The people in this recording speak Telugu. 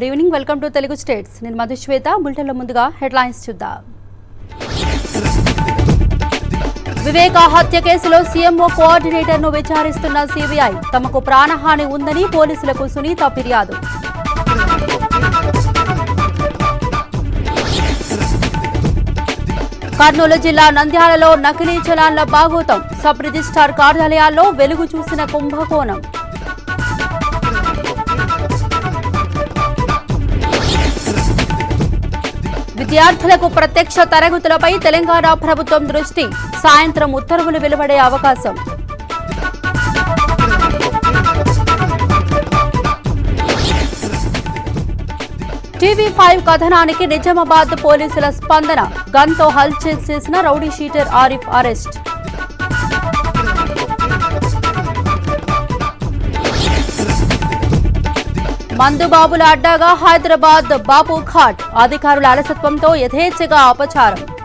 good evening welcome to Telugu states నేను మధుశ్వేత బులెటిన్ల ముందుగా హెడ్లైన్స్ చూద్దాం వివేక హత్య కేసులో సీఎంఓ కోఆర్డినేటర్ ను విచారిస్తున్న సిబిఐ తమకు ప్రాణహాని ఉందని పోలీసులకు సునీత ఫిర్యాదు కర్నూలు జిల్లా నంద్యాలలో నకిలీ చలాన్ల బాగోతం సబ్ రిజిస్ట్రార్ కార్యాలయాల్లో వెలుగు చూసిన కుంభకోణం విద్యార్థులకు ప్రత్యక్ష తరగతులపై తెలంగాణ ప్రభుత్వం దృష్టి సాయంత్రం ఉత్తర్వులు వెలువడే అవకాశం టీవీ ఫైవ్ కథనానికి నిజామాబాద్ పోలీసుల స్పందన గన్తో హల్చల్ చేసిన రౌడీ షీటర్ ఆరిఫ్ అరెస్ట్ మందుబాబుల అడ్డాగా హైదరాబాద్ బాపు ఘాట్ అధికారుల అలసత్వంతో యథేచ్ఛగా అపచారం